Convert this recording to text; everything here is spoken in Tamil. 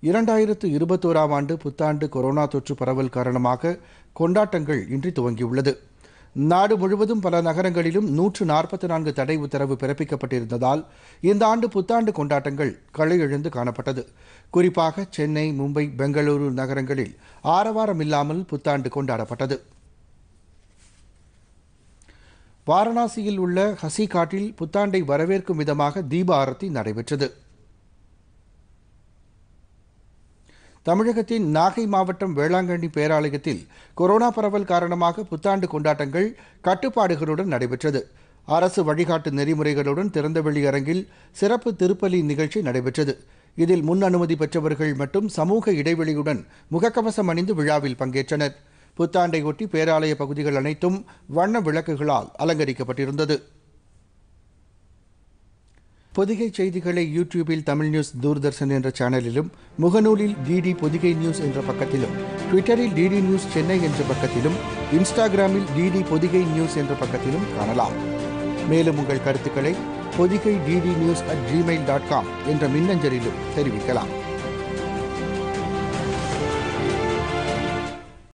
இரண்டாயிரத்து இருபத்தோராம் ஆண்டு புத்தாண்டு கொரோனா தொற்று பரவல் காரணமாக கொண்டாட்டங்கள் இன்றி துவங்கியுள்ளது நாடு முழுவதும் பல நகரங்களிலும் நூற்று நாற்பத்தி நான்கு தடை உத்தரவு பிறப்பிக்கப்பட்டிருந்ததால் இந்த ஆண்டு புத்தாண்டு கொண்டாட்டங்கள் களையெழுந்து காணப்பட்டது குறிப்பாக சென்னை மும்பை பெங்களூரு நகரங்களில் ஆரவாரம் இல்லாமல் புத்தாண்டு கொண்டாடப்பட்டது வாரணாசியில் உள்ள ஹசி காட்டில் புத்தாண்டை வரவேற்கும் விதமாக தீப ஆரத்தி நடைபெற்றது தமிழகத்தின் நாகை மாவட்டம் வேளாங்கண்ணி பேராலயத்தில் கொரோனா பரவல் காரணமாக புத்தாண்டு கொண்டாட்டங்கள் கட்டுப்பாடுகளுடன் நடைபெற்றது அரசு வழிகாட்டு நெறிமுறைகளுடன் திறந்தவெளி அரங்கில் சிறப்பு திருப்பலி நிகழ்ச்சி நடைபெற்றது இதில் முன் அனுமதி பெற்றவர்கள் மட்டும் சமூக இடைவெளியுடன் முகக்கவசம் அணிந்து விழாவில் பங்கேற்றனர் புத்தாண்டையொட்டி பேராலய பகுதிகள் அனைத்தும் வண்ண விளக்குகளால் அலங்கரிக்கப்பட்டிருந்தது பொதிகை செய்திகளை யூடியூபில் தமிழ் நியூஸ் தூர்தர்ஷன் என்ற சேனலிலும் முகநூலில் டிடி பொதிகை நியூஸ் என்ற பக்கத்திலும் ட்விட்டரில் டிடி நியூஸ் சென்னை என்ற பக்கத்திலும் இன்ஸ்டாகிராமில் டிடி பொதிகை நியூஸ் என்ற பக்கத்திலும் காணலாம் மேலும் உங்கள் கருத்துக்களை Podhigai DD news at Gmail dot com என்ற மின்னஞ்சலிலும் தெரிவிக்கலாம்